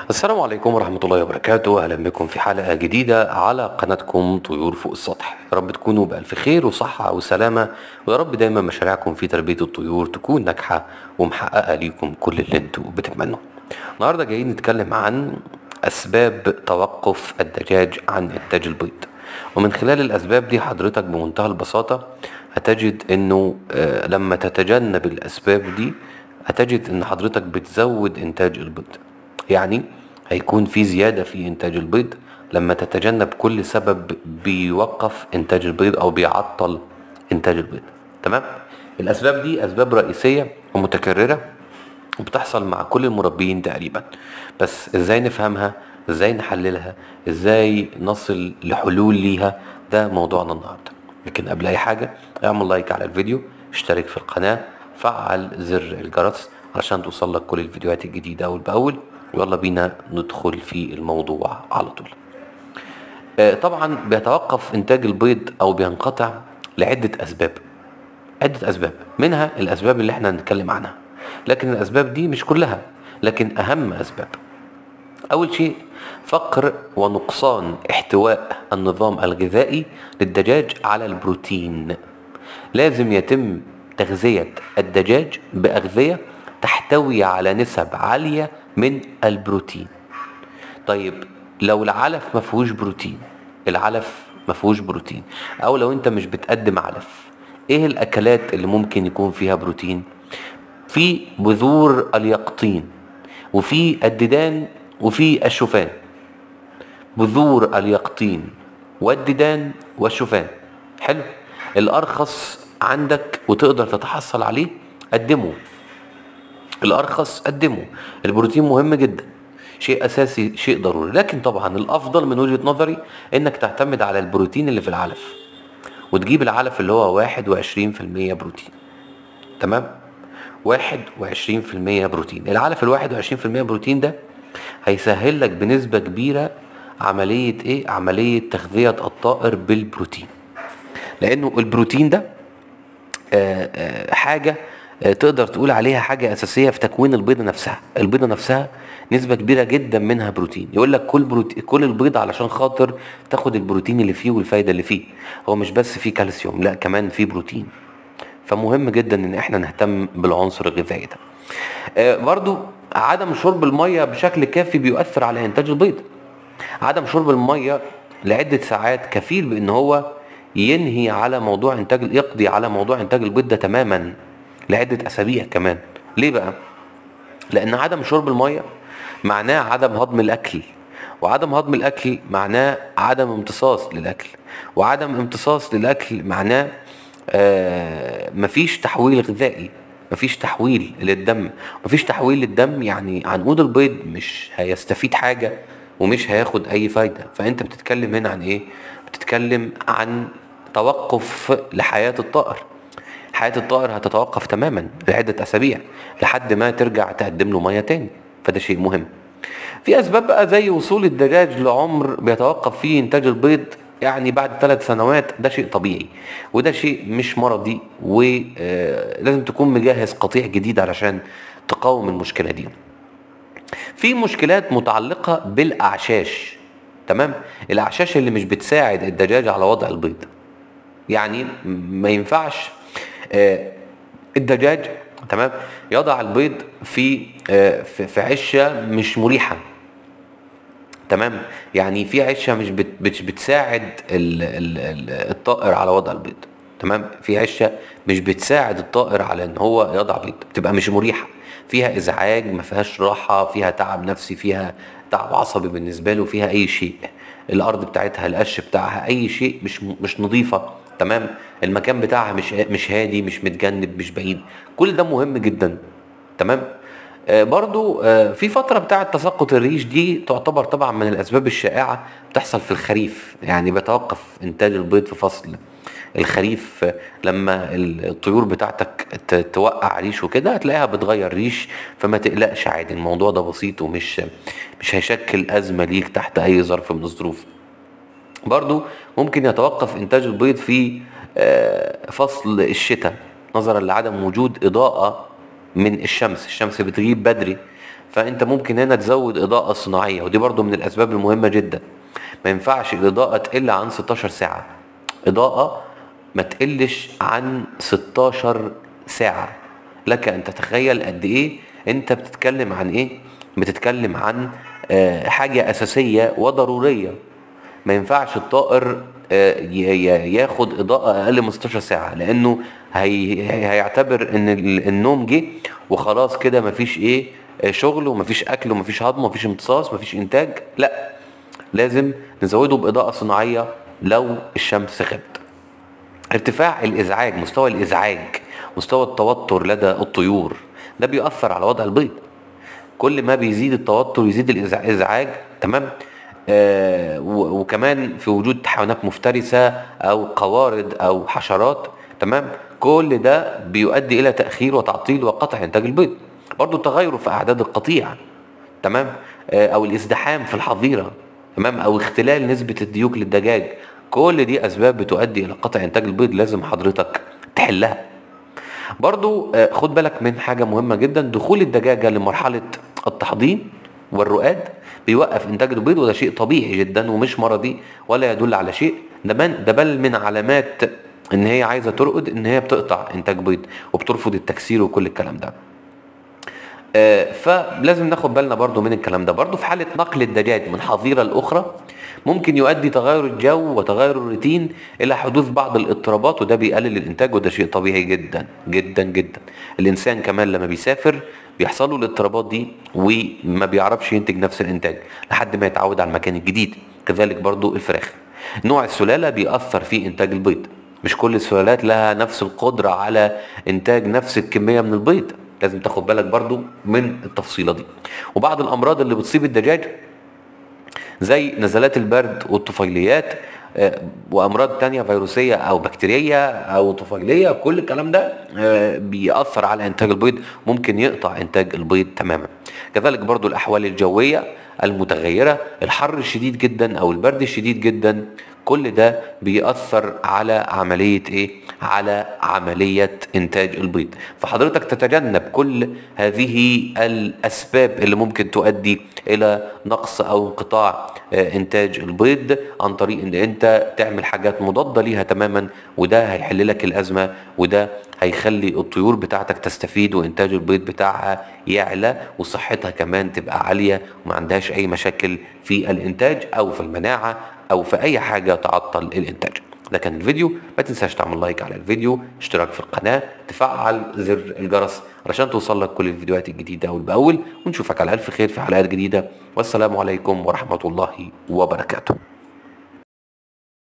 السلام عليكم ورحمة الله وبركاته أهلا بكم في حلقة جديدة على قناتكم طيور فوق السطح يا رب تكونوا بألف خير وصحة وسلامة ويا رب دايما مشاريعكم في تربية الطيور تكون ناجحة ومحققة ليكم كل اللي انتوا بتتمنوه النهاردة جايين نتكلم عن أسباب توقف الدجاج عن إنتاج البيض ومن خلال الأسباب دي حضرتك بمنتهى البساطة هتجد إنه آه، لما تتجنب الأسباب دي هتجد إن حضرتك بتزود إنتاج البيض يعني هيكون في زيادة في إنتاج البيض لما تتجنب كل سبب بيوقف إنتاج البيض أو بيعطل إنتاج البيض تمام؟ الأسباب دي أسباب رئيسية ومتكررة وبتحصل مع كل المربيين تقريبا بس ازاي نفهمها ازاي نحللها ازاي نصل لحلول ليها ده موضوعنا النهارده لكن قبل اي حاجه اعمل لايك على الفيديو اشترك في القناه فعل زر الجرس علشان توصل لك كل الفيديوهات الجديده اول باول ويلا بينا ندخل في الموضوع على طول آه، طبعا بيتوقف انتاج البيض او بينقطع لعده اسباب عدة أسباب منها الأسباب اللي احنا هنتكلم عنها لكن الأسباب دي مش كلها لكن أهم أسباب أول شيء فقر ونقصان احتواء النظام الغذائي للدجاج على البروتين لازم يتم تغذية الدجاج بأغذية تحتوي على نسب عالية من البروتين طيب لو العلف ما فيهوش بروتين العلف ما فيهوش بروتين او لو انت مش بتقدم علف ايه الاكلات اللي ممكن يكون فيها بروتين في بذور اليقطين وفي الديدان وفي الشوفان بذور اليقطين والديدان والشوفان حلو الارخص عندك وتقدر تتحصل عليه قدمه الارخص قدمه البروتين مهم جدا شيء اساسي شيء ضروري لكن طبعا الافضل من وجهة نظري انك تعتمد على البروتين اللي في العلف وتجيب العلف اللي هو واحد وعشرين في المية بروتين تمام واحد وعشرين في المية بروتين العلف الواحد وعشرين في المية بروتين ده هيسهل لك بنسبة كبيرة عملية ايه عملية تغذية الطائر بالبروتين لانه البروتين ده آه، آه، حاجة آه، تقدر تقول عليها حاجة أساسية في تكوين البيضة نفسها البيضة نفسها نسبة كبيرة جدا منها بروتين يقول لك كل بروتين كل البيض علشان خاطر تاخد البروتين اللي فيه والفايدة اللي فيه هو مش بس فيه كالسيوم لا كمان فيه بروتين فمهم جدا ان احنا نهتم بالعنصر الغذائي ده آه، برضو عدم شرب المية بشكل كافي بيؤثر على انتاج البيض عدم شرب المية لعدة ساعات كفيل بان هو ينهي على موضوع انتاج يقضي على موضوع انتاج البيض ده تماما لعدة اسابيع كمان ليه بقى لان عدم شرب المية معناه عدم هضم الاكل وعدم هضم الاكل معناه عدم امتصاص للاكل وعدم امتصاص للاكل معناه آه مفيش تحويل غذائي مفيش تحويل للدم مفيش تحويل للدم يعني عنقود البيض مش هيستفيد حاجة ومش هياخد اي فايدة فانت بتتكلم هنا عن ايه بتتكلم عن توقف لحياة الطائر حياة الطائر هتتوقف تماما لعدة أسابيع لحد ما ترجع تقدم له مية تاني فده شيء مهم في أسباب بقى زي وصول الدجاج لعمر بيتوقف فيه إنتاج البيض يعني بعد ثلاث سنوات ده شيء طبيعي وده شيء مش مرضي ولازم تكون مجهز قطيع جديد علشان تقاوم المشكلة دي في مشكلات متعلقة بالأعشاش تمام الأعشاش اللي مش بتساعد الدجاج على وضع البيض يعني م- ما ينفعش آه، الدجاج تمام يضع البيض في آه، في في عشه مش مريحه تمام يعني في عشه مش بت مش بتساعد ال ال ال الطائر على وضع البيض تمام في عشه مش بتساعد الطائر على ان هو يضع بيض بتبقى مش مريحه فيها ازعاج ما فيهاش راحه فيها تعب نفسي فيها تعب عصبي بالنسبه له فيها اي شيء الارض بتاعتها القش بتاعها اي شيء مش مش نظيفه تمام المكان بتاعها مش مش هادي مش متجنب مش بعيد كل ده مهم جدا تمام آه، برضو آه، في فترة بتاعة تساقط الريش دي تعتبر طبعا من الأسباب الشائعة بتحصل في الخريف يعني بيتوقف إنتاج البيض في فصل الخريف آه، لما الطيور بتاعتك ت- توقع ريش وكده هتلاقيها بتغير ريش فما تقلقش عادي الموضوع ده بسيط ومش مش هيشكل أزمة ليك تحت أي ظرف من الظروف برضو ممكن يتوقف إنتاج البيض في آه، فصل الشتاء نظرا لعدم وجود إضاءة من الشمس الشمس بتغيب بدري فانت ممكن هنا تزود اضاءة صناعية ودي برضو من الاسباب المهمة جدا ما ينفعش الاضاءة تقل عن 16 ساعة اضاءة ما تقلش عن 16 ساعة لك ان تتخيل قد ايه انت بتتكلم عن ايه بتتكلم عن آه، حاجة اساسية وضرورية ما ينفعش الطائر آه، ي- ي- ياخد اضاءة اقل من 16 ساعة لانه هي هي- هيعتبر ان ال- النوم جه وخلاص كده مفيش ايه آه، شغل ومفيش اكل ومفيش هضم ومفيش امتصاص مفيش انتاج لا لازم نزوده باضاءة صناعية لو الشمس غابت ارتفاع الازعاج مستوى الازعاج مستوى التوتر لدى الطيور ده بيأثر على وضع البيض كل ما بيزيد التوتر يزيد الإزع- الازعاج تمام آه و- وكمان في وجود حيوانات مفترسة او قوارض او حشرات تمام كل ده بيؤدي الى تأخير وتعطيل وقطع انتاج البيض برضو التغير في اعداد القطيع تمام آه، او الازدحام في الحظيره تمام او اختلال نسبه الديوك للدجاج كل دي اسباب بتؤدي الى قطع انتاج البيض لازم حضرتك تحلها برضو آه، خد بالك من حاجه مهمه جدا دخول الدجاجه لمرحله التحضير والرقاد بيوقف انتاج البيض وده شيء طبيعي جدا ومش مرضي ولا يدل على شيء ده من ده بل من علامات ان هي عايزه ترقد ان هي بتقطع انتاج بيض وبترفض التكسير وكل الكلام ده آه، فلازم ناخد بالنا برضو من الكلام ده برضو في حالة نقل الدجاج من حظيرة لأخرى ممكن يؤدي تغير الجو وتغير الروتين إلى حدوث بعض الاضطرابات وده بيقلل الإنتاج وده شيء طبيعي جدا جدا جدا الإنسان كمان لما بيسافر بيحصل له الاضطرابات دي وما بيعرفش ينتج نفس الإنتاج لحد ما يتعود على المكان الجديد كذلك برضو الفراخ نوع السلالة بيأثر في إنتاج البيض مش كل السلالات لها نفس القدرة على إنتاج نفس الكمية من البيض لازم تاخد بالك برضو من التفصيلة دي وبعض الأمراض اللي بتصيب الدجاج زي نزلات البرد والطفيليات آه، وامراض تانية فيروسيه او بكتيريه او طفيليه كل الكلام ده آه، بيأثر على انتاج البيض ممكن يقطع انتاج البيض تماما كذلك برضو الاحوال الجويه المتغيره الحر الشديد جدا او البرد الشديد جدا كل ده بيأثر على عملية ايه؟ على عملية انتاج البيض فحضرتك تتجنب كل هذه الاسباب اللي ممكن تؤدي الى نقص او انقطاع آه، انتاج البيض عن طريق ان انت تعمل حاجات مضادة ليها تماما وده هيحل لك الازمة وده هيخلي الطيور بتاعتك تستفيد وانتاج البيض بتاعها يعلى وصحتها كمان تبقى عالية وما عندهاش اي مشاكل في الانتاج او في المناعة او في اي حاجة تعطل الانتاج ده كان الفيديو ما تنساش تعمل لايك على الفيديو اشتراك في القناة تفعل زر الجرس علشان توصل لك كل الفيديوهات الجديدة اول باول ونشوفك على الف خير في حلقات جديدة والسلام عليكم ورحمة الله وبركاته